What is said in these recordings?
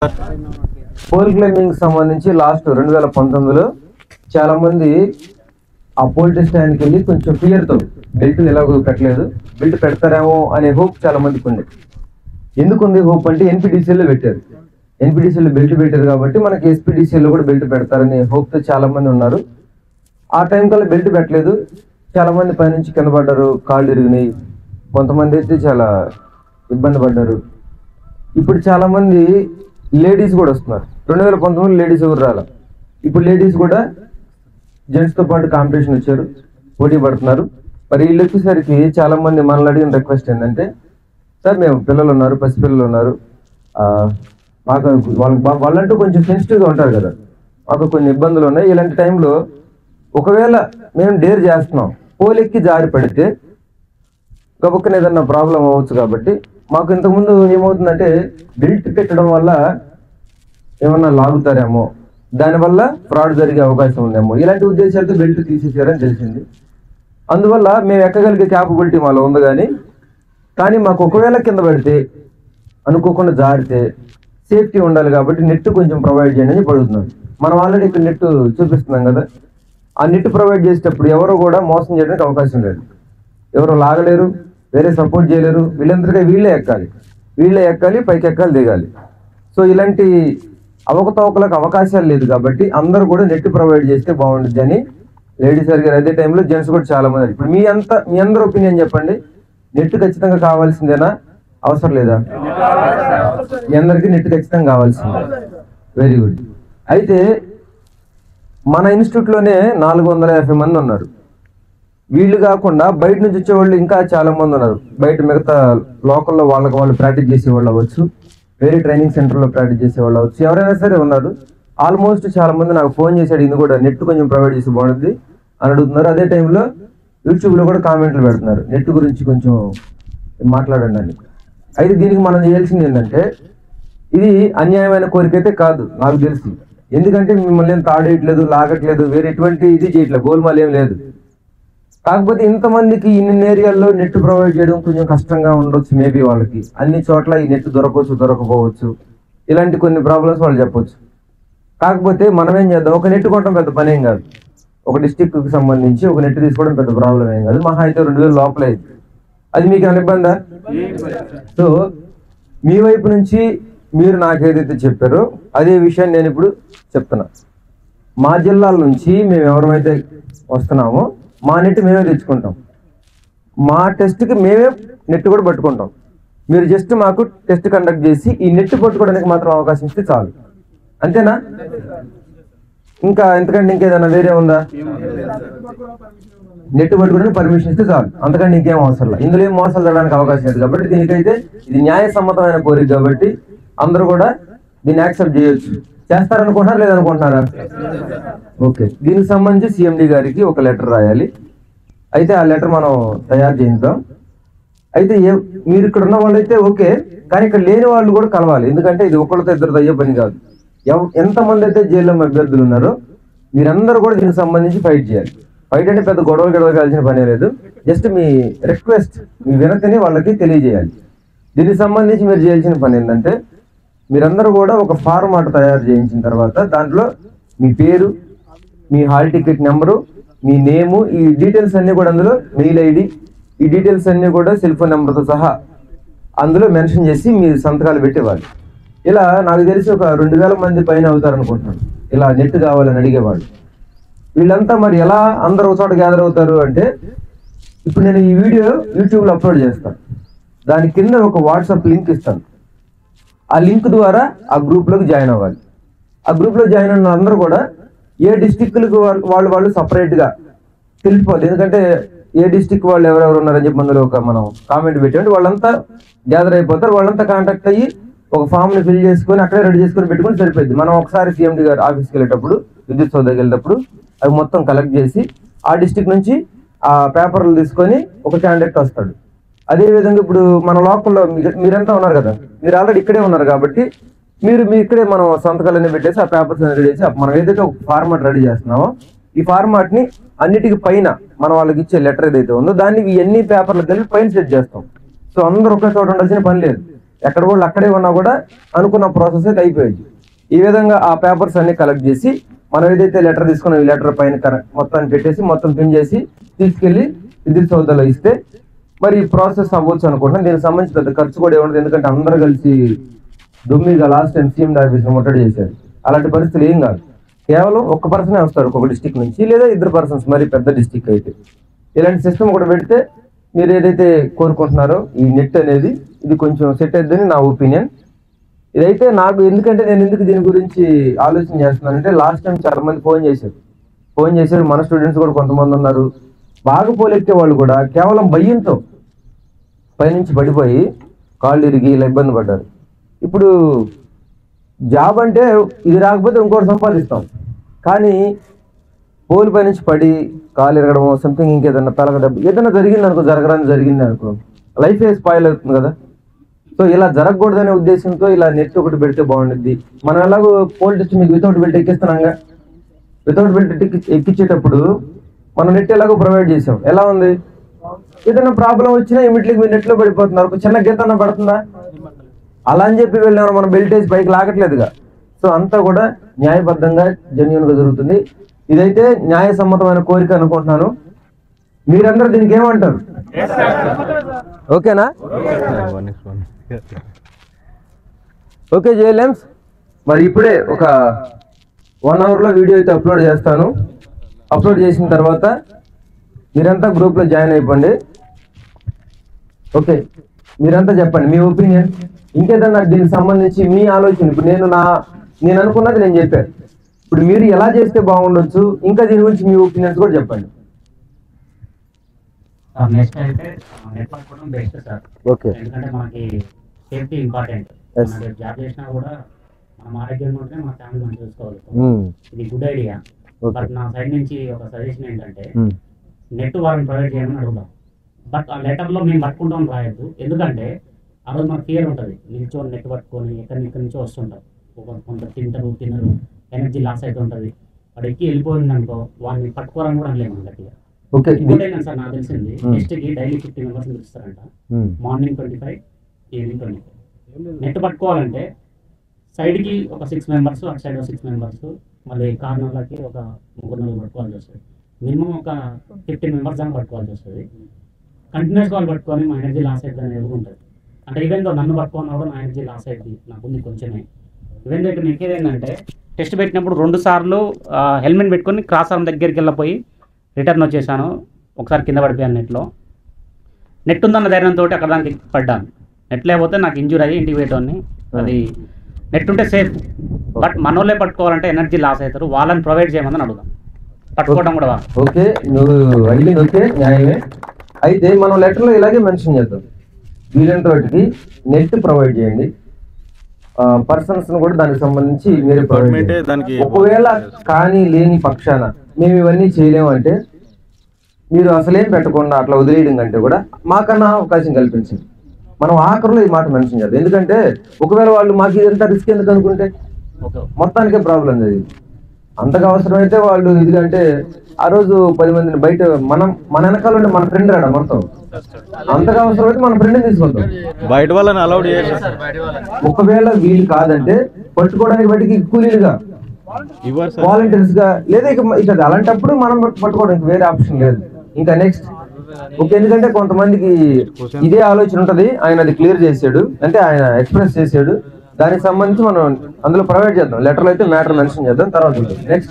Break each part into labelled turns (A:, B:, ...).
A: Pole climbing సంబంధించి last రెండు వేల పంతొమ్మిదిలో చాలా మంది ఆ పోలీస్ స్టాండ్కి వెళ్ళి కొంచెం ఫియర్తో బెల్ట్ ఎలాగో పెట్టలేదు బెల్ట్ పెడతారేమో అనే హోప్ చాలా మందికి ఉంది ఎందుకుంది హోప్ అంటే ఎన్పిడిసిఎల్లో పెట్టారు ఎన్పిడిసిఎల్లో బెల్ట్ పెట్టారు కాబట్టి మనకి ఎస్పీడీసీఎల్లో కూడా బెల్ట్ పెడతారనే హోప్తో చాలా మంది ఉన్నారు ఆ టైం కల్లా బెల్ట్ పెట్టలేదు చాలా మంది పైనుంచి కింద పడ్డారు కాళ్ళు ఇరిగినాయి కొంతమంది అయితే చాలా ఇబ్బంది పడ్డారు ఇప్పుడు చాలా మంది లేడీస్ కూడా వస్తున్నారు రెండు వేల పంతొమ్మిది లేడీస్ ఎవరు రాల ఇప్పుడు లేడీస్ కూడా జెంట్స్తో పాటు కాంపిటీషన్ వచ్చారు పోటీ పడుతున్నారు మరి వీళ్ళు వచ్చేసరికి చాలా మంది మనల్ని అడిగిన రిక్వెస్ట్ ఏంటంటే సార్ మేము పిల్లలు ఉన్నారు పసిపిల్లలు ఉన్నారు ఆ, మాకు వాళ్ళకి బా- వాళ్ళంటూ కొంచెం సెన్సిటివ్గా ఉంటారు కదా మాకు కొన్ని ఇబ్బందులు ఉన్నాయి ఇలాంటి టైంలో ఒకవేళ మేము డేర్ చేస్తున్నాం పోలెక్కి జారి పడితే గబుక్కన ఏదన్నా ప్రాబ్లం అవ్వచ్చు కాబట్టి మాకు ఇంతకుముందు ఏమవుతుందంటే బెల్ట్ పెట్టడం వల్ల ఏమన్నా లాగుతారేమో దానివల్ల ఫ్రాడ్ జరిగే అవకాశం ఉందేమో ఇలాంటి ఉద్దేశాలతో బెల్ట్ తీసేసారని తెలిసింది అందువల్ల మేము ఎక్కగలిగే క్యాపబిలిటీ మాలో ఉంది కానీ కానీ మాకు ఒకవేళ కింద పడితే అనుకోకుండా జారితే సేఫ్టీ ఉండాలి కాబట్టి నెట్ కొంచెం ప్రొవైడ్ చేయండి అని చెప్పి అడుగుతున్నాం మనం ఆల్రెడీ ఇక్కడ నెట్ చూపిస్తున్నాం కదా ఆ నెట్ ప్రొవైడ్ చేసేటప్పుడు ఎవరు కూడా మోసం చేయడానికి అవకాశం లేదు ఎవరు లాగలేరు వేరే సపోర్ట్ చేయలేరు వీళ్ళందరికీ వీళ్ళే ఎక్కాలి వీళ్ళే ఎక్కాలి పైకి ఎక్కాలి దిగాలి సో ఇలాంటి అవకతవకలకు అవకాశాలు లేదు కాబట్టి అందరూ కూడా నెట్ ప్రొవైడ్ చేస్తే బాగుంటుంది అని లేడీస్ అడిగారు అదే టైంలో జెంట్స్ కూడా చాలా మంది ఇప్పుడు మీ అంత మీ అందరి ఒపీనియన్ చెప్పండి నెట్ ఖచ్చితంగా కావాల్సిందేనా అవసరం లేదా మీ అందరికీ నెట్ ఖచ్చితంగా కావాల్సిందే వెరీ గుడ్ అయితే మన ఇన్స్టిట్యూట్లోనే నాలుగు వందల యాభై మంది ఉన్నారు వీళ్ళు కాకుండా బయట నుంచి వచ్చేవాళ్ళు ఇంకా చాలా మంది ఉన్నారు బయట మిగతా లోకల్లో వాళ్ళకి వాళ్ళు ప్రాక్టీస్ చేసేవాళ్ళు అవ్వచ్చు వేరే ట్రైనింగ్ సెంటర్లో ప్రాక్టీస్ చేసేవాళ్ళు అవ్వచ్చు ఎవరైనా సరే ఉన్నారు ఆల్మోస్ట్ చాలా మంది నాకు ఫోన్ చేసి అడిగింది కూడా నెట్ కొంచెం ప్రొవైడ్ చేసి బాగుంటుంది అని అడుగుతున్నారు అదే టైంలో యూట్యూబ్లో కూడా కామెంట్లు పెడుతున్నారు నెట్ గురించి కొంచెం మాట్లాడండి అని అయితే దీనికి మనం చేయాల్సింది ఏంటంటే ఇది అన్యాయమైన కోరిక అయితే కాదు నాకు తెలిసి ఎందుకంటే మిమ్మల్ని ఏం తాడేయట్లేదు లాగట్లేదు వేరే ఎటువంటి ఇది చేయట్లేదు గోల్మాల్ ఏం లేదు కాకపోతే ఇంతమందికి ఇన్ని ఏరియాల్లో నెట్ ప్రొవైడ్ చేయడం కొంచెం కష్టంగా ఉండొచ్చు మేబీ వాళ్ళకి అన్ని చోట్ల ఈ నెట్ దొరకవచ్చు దొరకపోవచ్చు ఇలాంటి కొన్ని ప్రాబ్లమ్స్ వాళ్ళు చెప్పొచ్చు కాకపోతే మనం ఏం చేద్దాం ఒక నెట్ కొట్టడం పెద్ద పని ఏం కాదు ఒక district కి సంబంధించి ఒక నెట్ తీసుకోవడం పెద్ద ప్రాబ్లం ఏం కాదు మహా అయితే రెండు వేలు లోపలే అయింది. అది మీకు ఏమైనా ఇబ్బందా సో మీ వైపు నుంచి మీరు నాకు ఏదైతే చెప్పారో అదే విషయాన్ని నేను ఇప్పుడు చెప్తున్నా మా జిల్లాల నుంచి మేము ఎవరైతే వస్తున్నామో మా నెట్ మేమే తెచ్చుకుంటాం మా టెస్ట్కి మేమే నెట్ కూడా పట్టుకుంటాం మీరు జస్ట్ మాకు టెస్ట్ కండక్ట్ చేసి ఈ నెట్ పట్టుకోవడానికి మాత్రం అవకాశం ఇస్తే చాలు అంతేనా ఇంకా ఎంతకంటే ఇంకేదైనా వేరే ఉందా నెట్ పట్టుకోవడానికి పర్మిషన్ ఇస్తే చాలు అంతకంటే ఇంకేం అవసరం లేదు ఇందులో ఏం మోసాలు జరగడానికి అవకాశం లేదు కాబట్టి దీనికైతే ఇది న్యాయసమ్మతమైన కోరిక కాబట్టి అందరూ కూడా దీన్ని యాక్సెప్ట్ చేయొచ్చు చేస్తారనుకుంటున్నారా లేదనుకుంటున్నారా ఓకే దీనికి సంబంధించి సిఎండి గారికి ఒక లెటర్ రాయాలి అయితే ఆ లెటర్ మనం తయారు చేయిద్దాం అయితే ఏ- మీరు ఇక్కడ ఉన్న వాళ్ళైతే ఓకే కానీ ఇక్కడ లేని వాళ్ళు కూడా కలవాలి ఎందుకంటే ఇది ఒకళ్ళతో ఇద్దరితో అయ్యే పని కాదు ఎవ- ఎంతమంది అయితే జైల్లో అభ్యర్థులు ఉన్నారో మీరందరూ కూడా దీనికి సంబంధించి ఫైట్ చేయాలి ఫైట్ అంటే పెద్ద గొడవ గొడవ కావాల్సిన పని లేదు జస్ట్ మీ రిక్వెస్ట్ మీ వినతిని వాళ్ళకి తెలియజేయాలి దీనికి సంబంధించి మీరు చేయాల్సిన పని ఏంటంటే మీరందరూ కూడా ఒక ఫార్మాట్ తయారు చేయించిన తర్వాత దాంట్లో మీ పేరు మీ హాల్ టికెట్ నెంబరు మీ నేము ఈ డీటెయిల్స్ అన్ని కూడా అందులో మెయిల్ ఐడి ఈ డీటెయిల్స్ అన్ని కూడా సెల్ ఫోన్ నెంబర్తో సహా అందులో మెన్షన్ చేసి మీ సంతకాలు పెట్టేవాళ్ళు ఇలా నాకు తెలిసి ఒక రెండు వేల మంది పైన అవుతారు అనుకుంటున్నాను ఇలా నెట్ కావాలని అడిగేవాళ్ళు వీళ్ళంతా మరి ఎలా అందరూ ఒక చోట గ్యాదర్ అవుతారు అంటే ఇప్పుడు నేను ఈ వీడియో యూట్యూబ్లో అప్లోడ్ చేస్తాను దాని కింద ఒక వాట్సాప్ లింక్ ఇస్తాను ఆ లింక్ ద్వారా ఆ గ్రూప్లోకి జాయిన్ అవ్వాలి ఆ గ్రూప్లో జాయిన్ అయిన అందరూ కూడా ఏ డిస్టిక్లకు వాళ్ళు వాళ్ళు సపరేట్గా తెలిసిపోవాలి ఎందుకంటే ఏ డిస్టిక్ వాళ్ళు ఎవరెవరు ఉన్నారని చెప్పి అందులో ఒక మనం కామెంట్ పెట్టండి వాళ్ళంతా గ్యాదర్ అయిపోతారు వాళ్ళంతా కాంటాక్ట్ అయ్యి ఒక ఫామ్ ని ఫిల్ చేసుకొని అక్కడే రెడీ చేసుకొని పెట్టుకొని సరిపోయింది మనం ఒకసారి సీఎండి గారు ఆఫీస్కి వెళ్ళేటప్పుడు విద్యుత్ సౌదకి వెళ్ళేటప్పుడు అవి మొత్తం కలెక్ట్ చేసి ఆ డిస్టిక్ నుంచి ఆ పేపర్లు తీసుకొని ఒక క్యాండిడేట్ వస్తాడు అదే విధంగా ఇప్పుడు మన లోకల్లో మీరు- మీరంతా ఉన్నారు కదా మీరు ఆల్రెడీ ఇక్కడే ఉన్నారు కాబట్టి మీరు మీ ఇక్కడే మనం సంతకాలన్నీ పెట్టేసి ఆ పేపర్స్ రెడీ చేసి ఆ మనం ఏదైతే ఒక ఫార్మాట్ రెడీ చేస్తున్నామో ఈ ఫార్మాట్ ని అన్నిటికి పైన మన వాళ్ళకి ఇచ్చే లెటర్ ఏదైతే ఉందో దాన్ని ఇవన్నీ పేపర్లు కలిపి పైన సెట్ చేస్తాం సో అందరూ ఒకే చోట ఉండాల్సిన పని లేదు ఎక్కడ వాళ్ళు అక్కడే ఉన్నా కూడా అనుకున్న ప్రాసెస్ అయితే అయిపోయింది ఈ విధంగా ఆ పేపర్స్ అన్ని కలెక్ట్ చేసి మనం ఏదైతే లెటర్ తీసుకున్నాం ఈ లెటర్ పైన కర- మొత్తాన్ని పెట్టేసి మొత్తం పిన్ చేసి తీసుకెళ్లి విద్యుత్ సౌదాలో ఇస్తే మరి ఈ ప్రాసెస్ అవ్వచ్చు అనుకుంటున్నాను దీనికి సంబంధించి పెద్ద ఖర్చు కూడా ఏముండదు ఎందుకంటే అందరూ కలిసి దుమ్మిగా లాస్ట్ టైం సీఎం ఆఫీస్ ముట్టడి చేశారు అలాంటి పరిస్థితులు ఏం కాదు కేవలం ఒక్క పర్సనే వస్తారు ఒక్కొక్క డిస్టిక్ నుంచి లేదా ఇద్దరు పర్సన్స్ మరి పెద్ద డిస్టిక్ అయితే ఇలాంటి సిస్టమ్ కూడా పెడితే మీరు ఏదైతే కోరుకుంటున్నారో ఈ నెట్ అనేది ఇది కొంచెం సెట్ అవుతుందని నా ఒపీనియన్ ఇదైతే నాకు ఎందుకంటే నేను ఎందుకు దీని గురించి ఆలోచన చేస్తున్నానంటే లాస్ట్ టైం చాలా మంది ఫోన్ చేశారు ఫోన్ చేశారు మన స్టూడెంట్స్ కూడా కొంతమంది ఉన్నారు బాగా పోలెక్కే వాళ్ళు కూడా కేవలం భయంతో పైనుంచి పడిపోయి కాళ్ళు ఇరిగి ఇలా ఇబ్బంది పడ్డారు ఇప్పుడు జాబ్ అంటే ఇది రాకపోతే ఇంకోటి సంపాదిస్తాం కానీ పోల్ పై నుంచి పడి కాలు ఎరగడము సంథింగ్ ఇంకేదన్నా తలక దెబ్బ ఏదైనా జరిగింది అనుకో జరగడానికి జరిగింది అనుకో లైఫ్ ఏ స్పాయిల్ అవుతుంది కదా సో ఇలా జరగకూడదనే ఉద్దేశంతో ఇలా నెట్ ఒకటి పెడితే బాగుంటుంది మనం ఎలాగో పోల్ టెస్ట్ మీకు వితౌట్ బెల్ట్ ఎక్కిస్తున్నాగా వితౌట్ బెల్ట్ ఎక్కించేటప్పుడు మనం నెట్ ఎలాగో ప్రొవైడ్ చేసాం ఎలా ఉంది ఏదైనా ప్రాబ్లం వచ్చినా ఇమీడియట్లీ మీరు నెట్లో పడిపోతున్నారు ఒక చిన్న గీత అన్నా పడుతుందా అలా అని చెప్పి వెళ్ళాము మనం బెల్ట్ వేసి పైకి లాగట్లేదుగా సో అంతా కూడా న్యాయబద్ధంగా జెన్యున్ గా జరుగుతుంది ఇదైతే న్యాయసమ్మతమైన కోరిక అనుకుంటున్నాను మీరందరూ దీనికి ఏమంటారు ఓకేనా ఓకే జేఎల్ఎమ్స్ మరి ఇప్పుడే ఒక వన్ అవర్లో వీడియో అయితే అప్లోడ్ చేస్తాను అప్లోడ్ చేసిన తర్వాత మీరంతా గ్రూప్లో జాయిన్ అయిపోండి ఓకే మీరంతా చెప్పండి మీ ఒపీనియన్ ఇంకేదన్నా దీనికి సంబంధించి మీ ఆలోచన ఇప్పుడు నేను నా నేను అనుకున్నది నేను చెప్పాను ఇప్పుడు మీరు ఎలా చేస్తే బాగుండొచ్చు ఇంకా దీని గురించి మీ ఒపీనియన్స్ కూడా చెప్పండి
B: నెక్స్ట్ అయితే నెట్వర్క్ కూడా బెస్ట్ సార్
A: ఓకే
B: ఎందుకంటే మనకి సేఫ్టీ ఇంపార్టెంట్
A: Yes.
B: మనం రేపు జాబ్ చేసినా కూడా మనం ఆరోగ్యంగా ఉంటే మన ఫ్యామిలీ మనం చూసుకోగలుగుతాం ఇది గుడ్ ఐడియా
A: Okay.
B: బట్ నా సైడ్ నుంచి ఒక సజెషన్ ఏంటంటే నెట్ వాళ్ళని ప్రొవైడ్ చేయమని అడుగుదాం బట్ ఆ లెటర్లో మేము పట్టుకుంటాం రాయొద్దు ఎందుకంటే ఆ రోజు మనకు ఫియర్ ఉంటుంది నిల్చొని నెట్ పట్టుకొని ఎక్కడి నుంచి నుంచో వస్తుంటారు ఒక- కొంత తింటారు తినరు ఎనర్జీ లాస్ అయితే ఉంటుంది వాడు ఎక్కి వెళ్ళిపోయింది అనుకో వాడిని పట్టుకోవాలని కూడా అనలేము మనం గట్టిగా
A: ఓకే
B: ఇంకోటి ఏంటంటే సార్ నాకు తెలిసింది
A: Hmm.
B: టెస్ట్కి డైలీ ఫిఫ్టీ మెంబర్స్ పిలుస్తారంట morning twenty five evening twenty five net పట్టుకోవాలంటే సైడ్కి ఒక సిక్స్ మెంబర్స్ అటు సైడ్ సిక్స్ మెంబర్స్ మళ్ళీ కార్నర్లకి ఒక ముగ్గురు నలుగురు పట్టుకోవాల్సి వస్తుంది మినిమం ఒక ఫిఫ్టీన్ మెంబర్స్ దాకా పట్టుకోవాల్సి వస్తుంది కంటిన్యూస్ వాళ్ళు పట్టుకొని మా ఎనర్జీ లాస్ అవుతుంది అనేది కూడా ఉంటుంది అంటే ఈవెన్ దో నన్ను పట్టుకున్నా కూడా నా ఎనర్జీ లాస్ అవుతుంది నాకు ఉంది కొంచెమే ఈవెన్ దో ఇక్కడ నెక్కేది ఏంటంటే టెస్ట్ పెట్టినప్పుడు రెండు సార్లు హెల్మెట్ పెట్టుకొని క్రాస్ ఆర్మ్ దగ్గరికి వెళ్ళిపోయి రిటర్న్ వచ్చేసాను ఒకసారి కింద పడిపోయాను నెట్లో నెట్ ఉందన్న ధైర్యంతో అక్కడ దానికి పడ్డాను నెట్ లేకపోతే నాకు ఇంజూర్ అయ్యి ఇంటికి పోయేటోని అది నెట్ ఉంటే సేఫ్ బట్ మనోళ్ళే పట్టుకోవాలంటే ఎనర్జీ లాస్ అవుతారు వాళ్ళని ప్రొవైడ్ చేయమని అడుగుదాం పట్టుకోవడం కూడా వాళ్ళు
A: ఓకే నువ్వు అడిగింది ఓకే న్యాయమే అయితే మనం లెటర్లో ఇలాగే మెన్షన్ చేద్దాం వీలైనంత వాటికి నెట్ ప్రొవైడ్ చేయండి పర్సన్స్ కూడా దానికి సంబంధించి మీరే ప్రొవైడ్
C: Department ఏ
A: చేయండి.
C: దానికి
A: ఒకవేళ కానీ లేని పక్షాన మేము ఇవన్నీ చేయలేము అంటే మీరు అసలేం పెట్టకుండా అట్లా వదిలేయడం కంటే కూడా మాకన్నా అవకాశం కల్పించండి మనం ఆఖరిలో ఈ మాట మెన్షన్ చేద్దాం ఎందుకంటే ఒకవేళ వాళ్ళు మాకు ఇదంతా రిస్క్ ఎందుకు అనుకుంటే
B: ఓకే
A: మొత్తానికే ప్రాబ్లం జరిగింది అంతగా అవసరమైతే వాళ్ళు ఎందుకంటే ఆ రోజు పది మందిని బయట మనం మన వెనకాల ఉండే మన ఫ్రెండ్ రాడా మొత్తం అంతగా అవసరమైతే మన ఫ్రెండ్ని తీసుకుంటాం
C: బయట వాళ్ళని అలౌడ్ చేయరు
A: ఒకవేళ వీలు కాదంటే పట్టుకోవడానికి బయటికి కూలీలుగా
C: ఇవ్వరు సార్
A: వాలంటీర్స్ గా లేదా ఇక ఇక అది అలాంటప్పుడు మనం పట్టు- పట్టుకోవడానికి వేరే ఆప్షన్ లేదు ఇంకా నెక్స్ట్ ఓకే ఎందుకంటే కొంతమందికి ఇదే ఆలోచన ఉంటది ఆయన అది క్లియర్ చేసాడు అంటే ఆయన ఎక్స్ప్రెస్ చేసాడు దానికి సంబంధించి మనం అందులో ప్రొవైడ్ చేద్దాం లెటర్లో అయితే మ్యాటర్ మెన్షన్ చేద్దాం తర్వాత నెక్స్ట్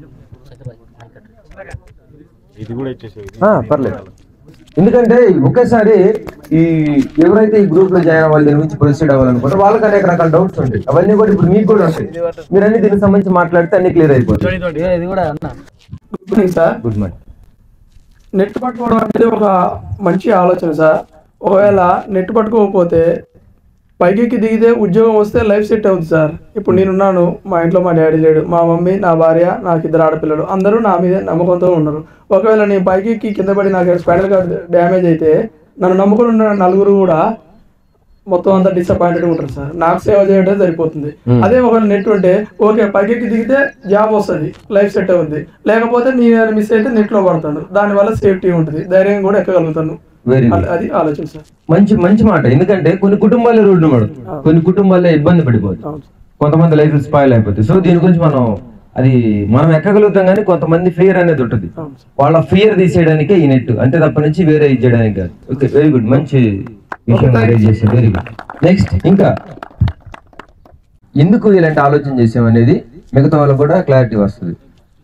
C: ఇది కూడా ఇచ్చేసేది
A: ఆ, పర్లేదు ఎందుకంటే ఒకేసారి ఈ ఎవరైతే ఈ గ్రూప్ లో జాయిన్ అవ్వాలి దీని గురించి ప్రొసీడ్ అవ్వాలనుకుంటారో వాళ్ళకి అనేక రకాల డౌట్స్ ఉంటాయి అవన్నీ కూడా ఇప్పుడు మీకు కూడా ఉంటాయి మీరు అన్ని దీనికి సంబంధించి మాట్లాడితే అన్ని క్లియర్ అయిపోతాయి
D: good morning sir
A: good morning
D: net పట్టుకోవడం అనేది ఒక మంచి ఆలోచన సార్ ఒకవేళ నెట్ పట్టుకోకపోతే పైకి దిగితే ఉద్యోగం వస్తే లైఫ్ సెట్ అవుతుంది సార్ ఇప్పుడు నేనున్నాను మా ఇంట్లో మా డాడీ లేడు మా మమ్మీ నా భార్య నాకు ఇద్దరు ఆడపిల్లలు అందరూ నా మీద నమ్మకంతో ఉన్నారు ఒకవేళ నేను పైకి ఎక్కి కింద పడి నాకు స్పైనల్ కార్డ్ డ్యామేజ్ అయితే నన్ను నమ్ముకుని ఉన్న నలుగురు కూడా మొత్తం అంతా డిసప్పాయింటెడ్ ఉంటారు సార్ నాకు సేవ చేయడం సరిపోతుంది అదే ఒకవేళ నెట్ ఉంటే ఓకే పైకి దిగితే జాబ్ వస్తుంది లైఫ్ సెట్ అవుతుంది లేకపోతే నేను మిస్ అయితే నెట్ లో పడతాను దానివల్ల సేఫ్టీ ఉంటుంది ధైర్యం కూడా ఎక్కగలుగుతాను
A: వెరీ గుడ్
D: అది- అది ఆలోచన సార్
A: మంచి మంచి మాట ఎందుకంటే కొన్ని కుటుంబాలే రోడ్డు పడు కొన్ని కుటుంబాలే ఇబ్బంది పడిపోతాయి
D: అవును సార్
A: కొంతమంది లైఫ్ స్పాయిల్ అయిపోతాయి సో దీని గురించి మనం అది మనం ఎక్కగలుగుతాం కానీ కొంతమంది ఫియర్ అనేది ఉంటుంది
D: అవును సార్
A: వాళ్ళ ఫియర్ తీసేయడానికే ఈ నెట్ అంతే తప్ప నుంచి వేరే ఇది చేయడానికి కాదు ఓకే వెరీ గుడ్ మంచి విషయం రైజ్ చేశారు వెరీ గుడ్ నెక్స్ట్ ఇంకా ఎందుకు ఇలాంటి ఆలోచన చేసాం అనేది మిగతా వాళ్ళకు కూడా క్లారిటీ వస్తుంది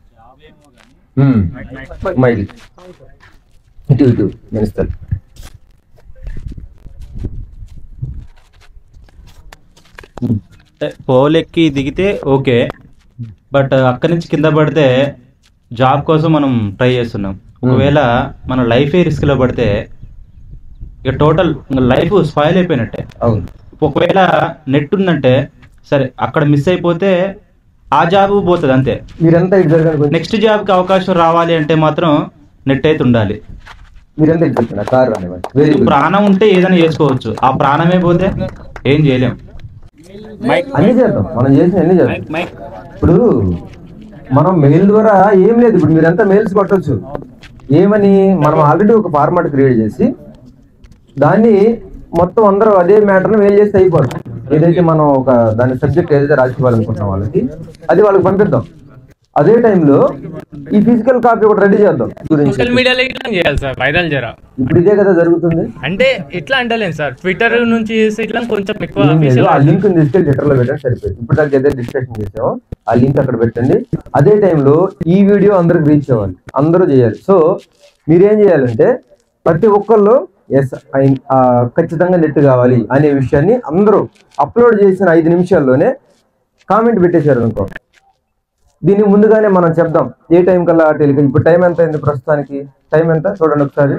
A: మైల్ ఇటు ఇటు మినిస్టర్
C: పోల్ ఎక్కి దిగితే ఓకే బట్ అక్కడి నుంచి కింద పడితే జాబ్ కోసం మనం ట్రై చేస్తున్నాం ఒకవేళ మన లైఫే రిస్క్ లో పడితే ఇక టోటల్ లైఫ్ స్పాయిల్ అయిపోయినట్టే
A: అవును
C: ఒకవేళ నెట్ ఉందంటే సరే అక్కడ మిస్ అయిపోతే ఆ జాబ్ పోతుంది అంతే
A: మీరంతా ఇటు జరగండి కొంచెం.
C: నెక్స్ట్ జాబ్కి అవకాశం రావాలి అంటే మాత్రం నెట్ అయితే ఉండాలి
A: మీరంతా ఇటు చెప్పండి కారు రానివ్వండి వెరీ గుడ్
C: ప్రాణం ఉంటే ఏదైనా చేసుకోవచ్చు ఆ ప్రాణమే పోతే ఏం చేయలేం
A: అన్ని చేద్దాం మనం చేసిన అన్ని చేద్దాం ఇప్పుడు మనం మెయిల్ ద్వారా ఏం లేదు ఇప్పుడు మీరంతా మెయిల్స్ కొట్టొచ్చు ఏమని మనం ఆల్రెడీ ఒక ఫార్మాట్ క్రియేట్ చేసి దాన్ని మొత్తం అందరూ అదే మ్యాటర్ని మెయిల్ చేస్తే అయిపోతుంది ఏదైతే మనం ఒక దాని సబ్జెక్ట్ ఏదైతే రాసుకోవాలనుకుంటున్నాం వాళ్ళకి అది వాళ్ళకి పంపిద్దాం అదే టైంలో ఈ ఫిజికల్ కాపీ ఒకటి రెడీ చేద్దాం గురించి
E: సోషల్ మీడియాలో ఇట్లా చేయాలి సార్ వైరల్ జరా
A: ఇప్పుడు ఇదే కదా జరుగుతుంది
E: అంటే ఇట్లా అంటలేను సార్ ట్విట్టర్ నుంచి చేసి ఇట్లా కొంచెం ఎక్కువ
A: ఏం లేదు,
E: official
A: ఆ లింక్ తీసుకెళ్ళి ట్విట్టర్ లో పెట్టండి సరిపోయింది ఇప్పుడు దాకా ఏదైతే డిస్కషన్ చేసామో ఆ లింక్ అక్కడ పెట్టండి అదే టైంలో ఈ వీడియో అందరికి రీచ్ అవ్వాలి అందరూ చేయాలి సో మీరేం చేయాలంటే ప్రతి ఒక్కళ్ళు ఎస్ ఖచ్చితంగా నెట్ కావాలి అనే విషయాన్ని అందరూ అప్లోడ్ చేసిన ఐదు నిమిషాల్లోనే కామెంట్ పెట్టేశారు అనుకో దీన్ని ముందుగానే మనం చెప్దాం ఏ టైం కల్లా టెలికా ఇప్పుడు టైం ఎంత అయింది ప్రస్తుతానికి టైం ఎంత చూడండి ఒకసారి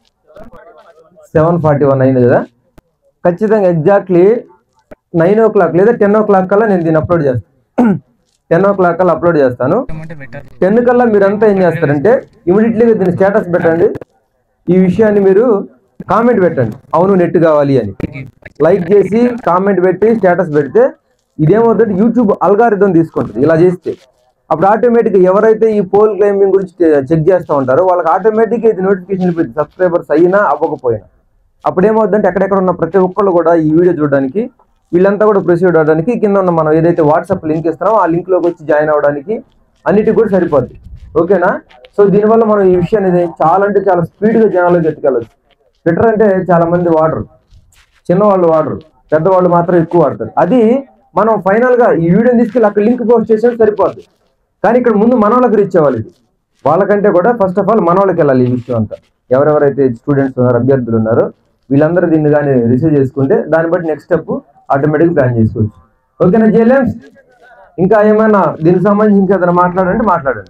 A: సెవెన్ ఫార్టీ వన్ అయింది కదా ఖచ్చితంగా ఎగ్జాక్ట్లీ నైన్ ఓ క్లాక్ లేదా టెన్ ఓ క్లాక్ కల్లా నేను దీన్ని అప్లోడ్ చేస్తాను టెన్ ఓ క్లాక్ కల్లా అప్లోడ్ చేస్తాను టెన్ కల్లా మీరంతా ఏం చేస్తారంటే ఇమీడియట్లీగా దీని స్టేటస్ పెట్టండి ఈ విషయాన్ని మీరు కామెంట్ పెట్టండి అవును నెట్ కావాలి అని లైక్ చేసి కామెంట్ పెట్టి స్టేటస్ పెడితే ఇదేమవుతుంది యూట్యూబ్ అల్గారిథం తీసుకుంటుంది ఇలా చేస్తే అప్పుడు ఆటోమేటిక్గా ఎవరైతే ఈ పోల్ క్లైంబింగ్ గురించి చెక్ చేస్తూ ఉంటారో వాళ్ళకి ఆటోమేటిక్గా ఇది నోటిఫికేషన్ వెళ్ళిపోయింది సబ్స్క్రైబర్స్ అయినా అవ్వకపోయినా అప్పుడు ఏమవుతుందంటే ఎక్కడెక్కడ ఉన్న ప్రతి ఒక్కళ్ళు కూడా ఈ వీడియో చూడడానికి వీళ్ళంతా కూడా ప్రొసీడ్ అవడానికి కింద ఉన్న మనం ఏదైతే వాట్సాప్ లింక్ ఇస్తున్నామో ఆ లింక్ లోకి వచ్చి జాయిన్ అవ్వడానికి అన్నిటికి కూడా సరిపోద్ది ఓకేనా సో దీనివల్ల మనం ఈ విషయాన్ని చాలా అంటే చాలా స్పీడ్గా జనాలకు ఎత్తుకెళ్ళచ్చు ట్విట్టర్ అంటే చాలా మంది వాడరు చిన్నవాళ్ళు వాడరు పెద్దవాళ్ళు మాత్రం ఎక్కువ వాడతారు అది మనం ఫైనల్ గా ఈ వీడియోని తీసుకెళ్ళి అక్కడ లింక్ పోస్ట్ చేసేది సరిపోద్ది కానీ ఇక్కడ ముందు మన వాళ్ళకి రీచ్ అవ్వాలి ఇది వాళ్ళకంటే కూడా ఫస్ట్ ఆఫ్ ఆల్ మన వాళ్ళకి వెళ్ళాలి ఈ విషయం అంతా ఎవరెవరైతే స్టూడెంట్స్ ఉన్నారో అభ్యర్థులు ఉన్నారో వీళ్ళందరూ దీన్ని కానీ రిసీవ్ చేసుకుంటే దాన్ని బట్టి నెక్స్ట్ స్టెప్ ఆటోమేటిక్ ప్లాన్ చేసుకోవచ్చు ఓకేనా జేలేమ్స్ ఇంకా ఏమైనా దీనికి సంబంధించి ఇంకా ఏదైనా మాట్లాడంటే మాట్లాడండి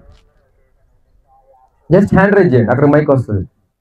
A: జస్ట్ హ్యాండ్ రైజ్ చేయండి అక్కడ మైక్ వస్తుంది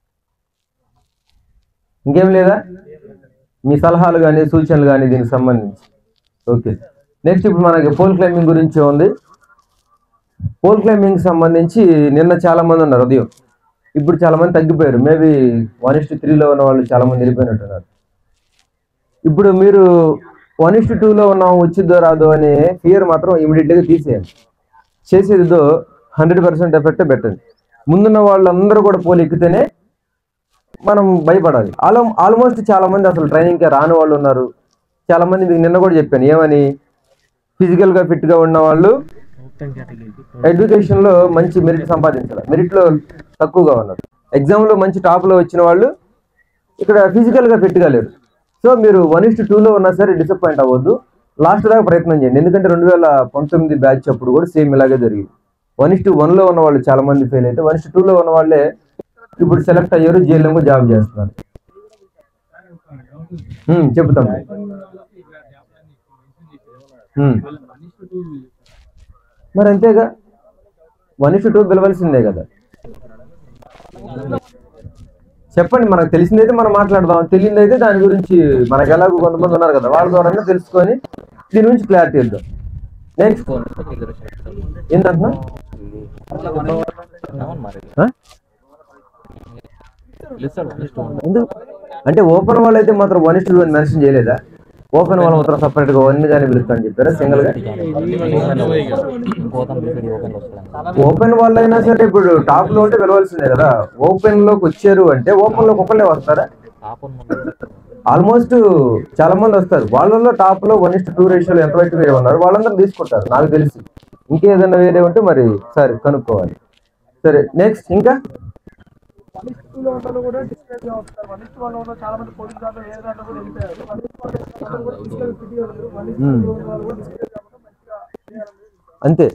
A: ఇంకేం లేదా మీ సలహాలు కానీ సూచనలు కానీ దీనికి సంబంధించి ఓకే నెక్స్ట్ ఇప్పుడు మనకి పోల్ క్లైంబింగ్ గురించి ఉంది పోల్ క్లైంబింగ్ సంబంధించి నిన్న చాలా మంది ఉన్నారు ఉదయం ఇప్పుడు చాలా మంది తగ్గిపోయారు మేబీ వన్ ఇస్ట్ త్రీలో ఉన్న వాళ్ళు చాలా మంది వెళ్ళిపోయినట్టున్నారు ఇప్పుడు మీరు వన్ ఇస్ట్ టూలో ఉన్నాం వచ్చిద్దో రాదో అనే ఫియర్ మాత్రం ఇమీడియట్గా తీసేయండి చేసేదిదో హండ్రెడ్ పర్సెంట్ ఎఫెక్ట్ పెట్టండి ముందున్న వాళ్ళందరూ కూడా పోల్ ఎక్కితేనే మనం భయపడాలి ఆల్ ఆల్మోస్ట్ చాలా మంది అసలు ట్రైనింగ్కి రాని వాళ్ళు ఉన్నారు చాలా మంది మీకు నిన్న కూడా చెప్పాను ఏమని ఫిజికల్ గా ఫిట్ గా ఉన్న వాళ్ళు ఎడ్యుకేషన్ లో మంచి మెరిట్ సంపాదించాలి మెరిట్ లో తక్కువగా ఉన్నారు ఎగ్జామ్ లో మంచి టాప్ లో వచ్చిన వాళ్ళు ఇక్కడ ఫిజికల్ గా ఫిట్ గా లేరు సో మీరు వన్ ఇస్ట్ లో ఉన్నా సరే డిసప్పాయింట్ అవ్వద్దు లాస్ట్ దాకా ప్రయత్నం చేయండి ఎందుకంటే రెండు వేల పంతొమ్మిది బ్యాచ్ అప్పుడు కూడా సేమ్ ఇలాగే జరిగింది వన్ ఇస్ట్ లో ఉన్న వాళ్ళు చాలా మంది ఫెయిల్ అయితే వన్ ఇస్ట్ లో ఉన్న వాళ్ళే ఇప్పుడు సెలెక్ట్ అయ్యారు జైల్లో జాబ్ చేస్తున్నారు హ్మ్, చెప్తాం హ్మ్. మరి అంతేగా వన్ ఇస్ టూ పిలవలసిందే కదా చెప్పండి మనకు తెలిసిందైతే మనం మాట్లాడదాం తెలియదైతే దాని గురించి మనకు ఎలాగో కొంతమంది ఉన్నారు కదా వాళ్ళ ద్వారా తెలుసుకొని దీని గురించి క్లారిటీ ఇద్దాం నెక్స్ట్ ఏంటంటున్నా ఆ? ఎందుకు అంటే ఓపెన్ వాళ్ళు అయితే మాత్రం వన్ ఇస్ టూ అని మెన్షన్ చేయలేదా ఓపెన్ వాళ్ళ మాత్రం సపరేట్ గా వన్ గానే పిలుస్తాను చెప్పారా సింగిల్ గా ఓపెన్ వాళ్ళు అయినా సరే ఇప్పుడు టాప్ లో ఉంటే పిలవాల్సిందే కదా ఓపెన్ లోకి వచ్చారు అంటే ఓపెన్ లోకి ఒకళ్ళే వస్తారా ఆల్మోస్ట్ చాలా మంది వస్తారు వాళ్ళలో టాప్ లో వన్ ఇస్ట్ టూ రేషియోలో ఎంత వరకు వేరే ఉన్నారు వాళ్ళందరూ తీసుకుంటారు నాకు తెలిసి ఇంకేదైనా వేరే ఉంటే మరి సరే కనుక్కోవాలి సరే నెక్స్ట్ ఇంకా
D: కూడా డిస్ప్లేస్ గా వస్తారు వన్ ఇస్ట్ వన్ లో చాలా మంది పోలీస్ దాంట్లో వేరే దాంట్లో కూడా వెళ్ళిపోయారు వన్ ఇస్ట్ వన్ అందరూ కూడా డిస్ప్లే ఫిట్ అవ్వలేదు వన్ ఇస్ట్
A: మ్మ్.
D: వాళ్ళు కూడా డిస్ప్లే కాకుండా మంచిగా చేయాలని
A: అంతే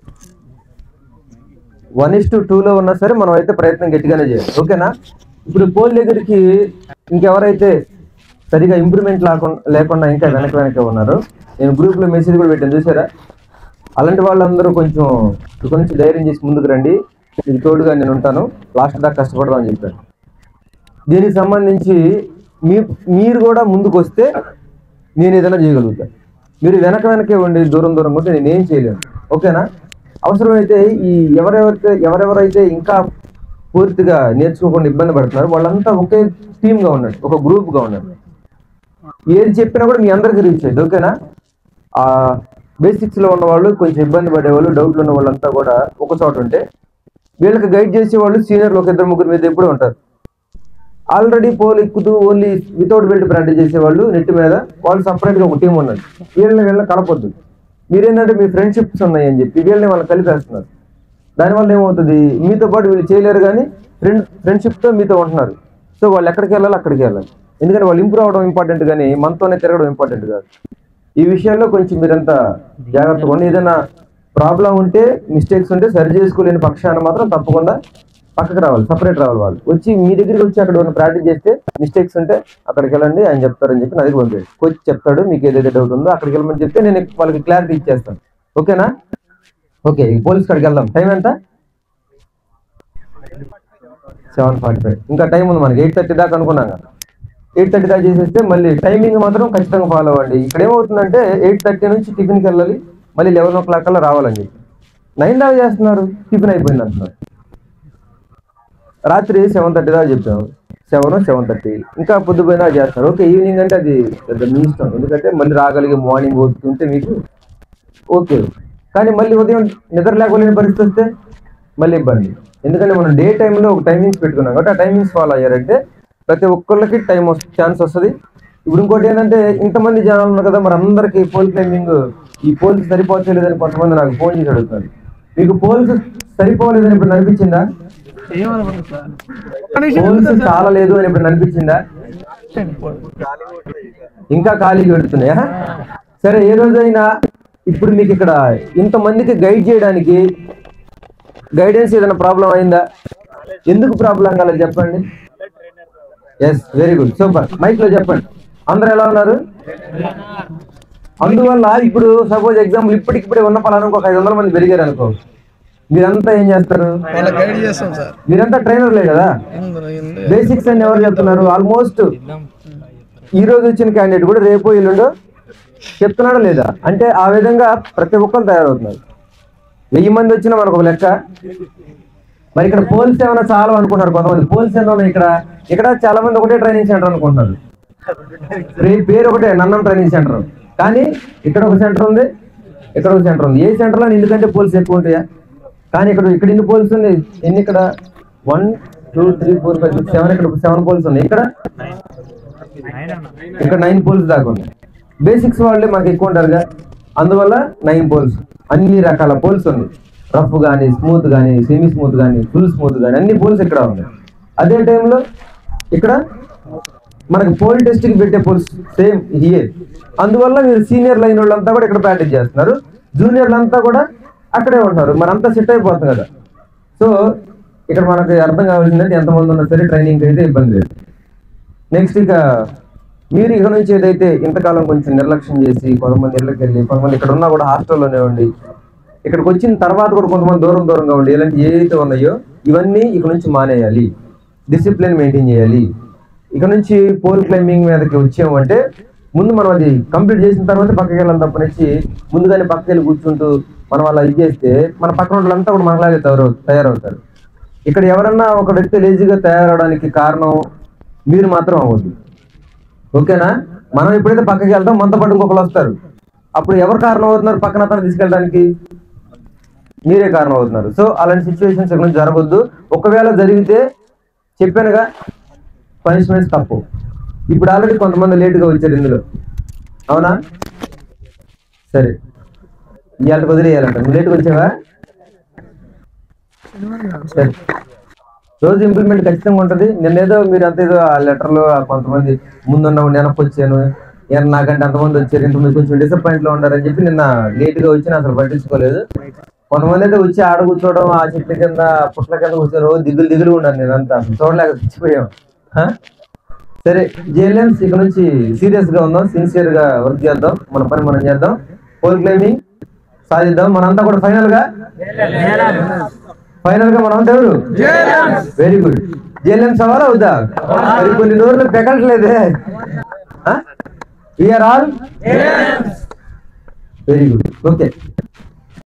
A: వన్ ఇస్ టు లో ఉన్నా సరే మనం అయితే ప్రయత్నం గట్టిగానే చేయాలి ఓకేనా ఇప్పుడు పోల్ దగ్గరికి ఇంకెవరైతే సరిగా ఇంప్రూవ్మెంట్ లేకుండా లేకుండా ఇంకా వెనక వెనక ఉన్నారో నేను గ్రూప్ లో మెసేజ్ కూడా పెట్టాను చూసారా అలాంటి వాళ్ళందరూ కొంచెం ఇక నుంచి ధైర్యం చేసి ముందుకు రండి ఇది తోడుగా నేను ఉంటాను లాస్ట్ దాకా కష్టపడదాం అని చెప్పాను దీనికి సంబంధించి మీ మీరు కూడా ముందుకు వస్తే నేను ఏదైనా చేయగలుగుతాను మీరు వెనక వెనకే ఉండి దూరం దూరం ఉంటే నేను ఏం చేయలేను ఓకేనా అవసరమైతే ఈ ఎవరెవరైతే ఎవరెవరైతే ఇంకా పూర్తిగా నేర్చుకోకుండా ఇబ్బంది పడుతున్నారో వాళ్ళంతా ఒకే టీమ్గా ఉన్నాడు ఒక గ్రూప్గా ఉన్నాడు ఏది చెప్పినా కూడా మీ అందరికీ రీచ్ అయ్యింది ఓకేనా ఆ బేసిక్స్ లో ఉన్న వాళ్ళు కొంచెం ఇబ్బంది పడేవాళ్ళు డౌట్లు ఉన్న వాళ్ళంతా కూడా ఒక చోట ఉంటే వీళ్ళకి గైడ్ చేసే వాళ్ళు సీనియర్లు ఒక ఇద్దరు ముగ్గురు మీద ఎప్పుడు ఉంటారు ఆల్రెడీ పోల్ ఎక్కుతూ ఓన్లీ వితౌట్ బెల్ట్ ప్రాక్టీస్ చేసేవాళ్ళు నెట్ మీద వాళ్ళు సపరేట్ గా ఒక టీం ఉన్నది వీళ్ళని వీళ్ళని కలపొద్దు మీరేంటంటే మీ ఫ్రెండ్షిప్స్ ఉన్నాయి అని చెప్పి వీళ్ళని వాళ్ళు కలిపేస్తున్నారు దానివల్ల ఏమవుతుంది మీతో పాటు వీళ్ళు చేయలేరు కానీ ఫ్రెండ్ ఫ్రెండ్షిప్తో మీతో ఉంటున్నారు సో వాళ్ళు ఎక్కడికి వెళ్ళాలి అక్కడికి వెళ్ళాలి ఎందుకంటే వాళ్ళు ఇంప్రూవ్ అవడం ఇంపార్టెంట్ కానీ మనతోనే తిరగడం ఇంపార్టెంట్ కాదు ఈ విషయాల్లో కొంచెం మీరంతా జాగ్రత్తగా ఉండి ఏదైనా ప్రాబ్లం ఉంటే మిస్టేక్స్ ఉంటే సరి చేసుకోలేని పక్షాన మాత్రం తప్పకుండా పక్కకు రావాలి సపరేట్ రావాలి వాళ్ళు వచ్చి మీ దగ్గరికి వచ్చి అక్కడ ఉన్న ప్రాక్టీస్ చేస్తే మిస్టేక్స్ ఉంటే అక్కడికి వెళ్ళండి ఆయన చెప్తారని చెప్పి నా దగ్గర పంపేది కోచ్ చెప్తాడు మీకు ఏదైతే డౌట్ ఉందో అక్కడికి వెళ్ళమని చెప్తే నేను వాళ్ళకి క్లారిటీ ఇచ్చేస్తాను ఓకేనా ఓకే ఈ పోలీస్ కాడికి వెళ్దాం టైం ఎంత సెవెన్ ఫార్టీ ఫైవ్ ఇంకా టైం ఉంది మనకి ఎయిట్ థర్టీ దాకా అనుకున్నాం కదా ఎయిట్ థర్టీ దాకా చేసేస్తే మళ్ళీ టైమింగ్ మాత్రం ఖచ్చితంగా ఫాలో అవ్వండి ఇక్కడ ఏమవుతుందంటే ఎయిట్ థర్టీ నుంచి టిఫిన్కి వెళ్ళాలి మళ్ళీ లెవెన్ ఓ క్లాక్ కల్లా రావాలని చెప్పి నైన్ దాకా చేస్తున్నారు టిఫిన్ అయిపోయింది అంటున్నారు రాత్రి సెవెన్ థర్టీ దాకా చెప్పాము సెవెన్ సెవెన్ థర్టీ ఇంకా పొద్దుపోయినా చేస్తారు ఓకే ఈవినింగ్ అంటే అది పెద్ద మీ ఇష్టం ఎందుకంటే మళ్ళీ రాగలిగే మార్నింగ్ ఉంటే మీకు ఓకే కానీ మళ్ళీ ఉదయం నిద్ర లేకపోలేని పరిస్థితి వస్తే మళ్ళీ ఇబ్బంది ఎందుకంటే మనం డే టైంలో ఒక టైమింగ్స్ పెట్టుకున్నాం కాబట్టి ఆ టైమింగ్స్ ఫాలో అయ్యారంటే ప్రతి ఒక్కళ్ళకి టైం ఛాన్స్ వస్తుంది ఇప్పుడు ఇంకోటి ఏంటంటే ఇంతమంది జనాలు ఉన్నారు కదా మరి అందరికి పోల్ క్లైంబింగ్ ఈ పోల్స్ సరిపోతలేదని కొంతమంది నాకు ఫోన్ చేసి అడుగుతారు మీకు పోల్స్ సరిపోలేదని ఇప్పుడు అనిపించిందా
D: ఏమనుకుంటుంది సార్ ఒక్క నిమిషం
A: పోల్స్
D: ఉంది సార్.
A: చాలా లేదు అని ఇప్పుడు అనిపించిందా ఇంకా ఖాళీగా పెడుతున్నాయా సరే ఏ రోజైనా ఇప్పుడు మీకు ఇక్కడ ఇంతమందికి గైడ్ చేయడానికి గైడెన్స్ ఏదైనా ప్రాబ్లం అయిందా ఎందుకు ప్రాబ్లం కాలేదు చెప్పండి yes very good super mike లో చెప్పండి అందరూ ఎలా ఉన్నారు అందువల్ల ఇప్పుడు సపోజ్ ఎగ్జాంపుల్ ఇప్పటికిప్పుడే ఉన్న పలానా ఒక ఐదు వందల మంది పెరిగారు అనుకో మీరంతా ఏం చేస్తారు
D: వాళ్ళ గైడ్ చేస్తాం సార్
A: మీరంతా ట్రైనర్లే కదా బేసిక్స్ అని ఎవరు చెప్తున్నారు ఆల్మోస్ట్ ఈ రోజు వచ్చిన క్యాండిడేట్ కూడా రేపు ఎల్లుండో చెప్తున్నాడా లేదా అంటే ఆ విధంగా ప్రతి ఒక్కరు తయారవుతున్నారు వెయ్యి మంది వచ్చినా మనకు ఒక లెక్క మరి ఇక్కడ పోల్స్ ఏమైనా చాలా అనుకుంటున్నారు కొంతమంది పోల్స్ ఎంత ఉన్నాయి ఇక్కడ ఇక్కడ చాలా మంది ఒకటే ట్రైనింగ్ సెంటర్ అనుకుంటున్నారు పే- పేరు ఒకటే నన్నం ట్రైనింగ్ సెంటర్ కానీ ఇక్కడ ఒక సెంటర్ ఉంది ఇక్కడ ఒక సెంటర్ ఉంది ఏ సెంటర్ లో ఎందుకంటే పోల్స్ ఎక్కువ ఉంటాయా కానీ ఇక్కడ ఇక్కడ ఎన్ని పోల్స్ ఉంది ఎన్ని ఇక్కడ one two three four five six seven ఇక్కడ సెవెన్ పోల్స్ ఉన్నాయి ఇక్కడ ఇక్కడ నైన్ పోల్స్ దాకా ఉన్నాయి బేసిక్స్ వాళ్ళే మాకు ఎక్కువ ఉంటారుగా అందువల్ల నైన్ పోల్స్ అన్ని రకాల పోల్స్ ఉన్నాయి రఫ్ కానీ స్మూత్ కానీ సెమీ స్మూత్ కానీ ఫుల్ స్మూత్ కానీ అన్ని పోల్స్ ఇక్కడ ఉన్నాయి అదే టైంలో ఇక్కడ మనకి పోల్ టెస్ట్ కి పెట్టే పోల్స్ సేమ్ ఇయే అందువల్ల మీరు సీనియర్ లైన్ వాళ్ళంతా కూడా ఇక్కడ ప్రాక్టీస్ చేస్తున్నారు జూనియర్లు అంతా కూడా అక్కడే ఉంటారు మరంతా సెట్ అయిపోతుంది కదా సో ఇక్కడ మనకి అర్థం కావాల్సిందంటే ఎంతమంది ఉన్నా సరే ట్రైనింగ్ అయితే ఇబ్బంది లేదు నెక్స్ట్ ఇక మీరు ఇక నుంచి ఏదైతే ఇంతకాలం కొంచెం నిర్లక్ష్యం చేసి కొంతమంది ఇళ్ళకి వెళ్ళి కొంతమంది ఇక్కడ ఉన్నా కూడా హాస్టల్లోనే ఉండి ఇక్కడికి వచ్చిన తర్వాత కూడా కొంతమంది దూరం దూరంగా ఉండి ఇలాంటి ఏదైతే ఉన్నాయో ఇవన్నీ ఇక నుంచి మానేయాలి డిసిప్లిన్ మెయింటైన్ చేయాలి ఇక నుంచి పోల్ క్లైంబింగ్ మీదకి వచ్చామంటే ముందు మనం అది కంప్లీట్ చేసిన తర్వాత పక్కకి వెళ్ళాలి తప్పనిచ్చి ముందుగానే పక్కకి వెళ్ళి కూర్చుంటూ మనం అలా ఇది చేస్తే మన పక్కన వాళ్ళంతా కూడా మనలాగే తయారవు తయారవుతారు ఇక్కడ ఎవరన్నా ఒక వ్యక్తి లేజీగా తయారవడానికి కారణం మీరు మాత్రం అవ్వద్దు ఓకేనా మనం ఎప్పుడైతే పక్కకి వెళ్తాం మనతో పాటు ఇంకొకరు వస్తారు అప్పుడు ఎవరు కారణం అవుతున్నారు పక్కన అతను తీసుకెళ్ళడానికి మీరే కారణం అవుతున్నారు సో అలాంటి సిచ్యువేషన్స్ ఇక్కడ నుంచి జరగొద్దు ఒకవేళ జరిగితే చెప్పానుగా పనిష్మెంట్స్ తప్పు ఇప్పుడు ఆల్రెడీ కొంతమంది లేటుగా వచ్చారు ఇందులో అవునా సరే ఇవాళ వదిలేయాలంట నువ్వు లేటుగా వచ్చావా సరే రోజు ఇంప్లిమెంట్ ఖచ్చితంగా ఉంటుంది నిన్నేదో మీరు అంత ఏదో ఆ లెటర్లో కొంతమంది ముందున్న వెనక్కి వచ్చాను ఈయన నాకంటే అంతమంది వచ్చారు ఇంత మీరు కొంచెం డిసప్పాయింట్ లో ఉన్నారని చెప్పి నిన్న లేట్ గా వచ్చి నేను అసలు పట్టించుకోలేదు కొంతమంది అయితే వచ్చి ఆడ కూర్చోవడం ఆ చెట్ల కింద పుట్ల కింద కూర్చోరు దిగులు దిగులు ఉన్నారు నేనంతా అసలు చూడలేక చచ్చిపోయాం హ? సరే జేఎల్ఎంస్ ఇక నుంచి సీరియస్ గా ఉందాం సిన్సియర్ గా వర్క్ చేద్దాం మన పని మనం చేద్దాం పోల్ క్లైమింగ్ సాధిద్దాం మనంతా కూడా ఫైనల్ గా ఫైనల్ గా మనం ఎవరు వెరీ గుడ్ జేఎల్ఎం సవాల్ అవుతా మరి కొన్ని రోజులు పెకట్లేదే we are all very good okay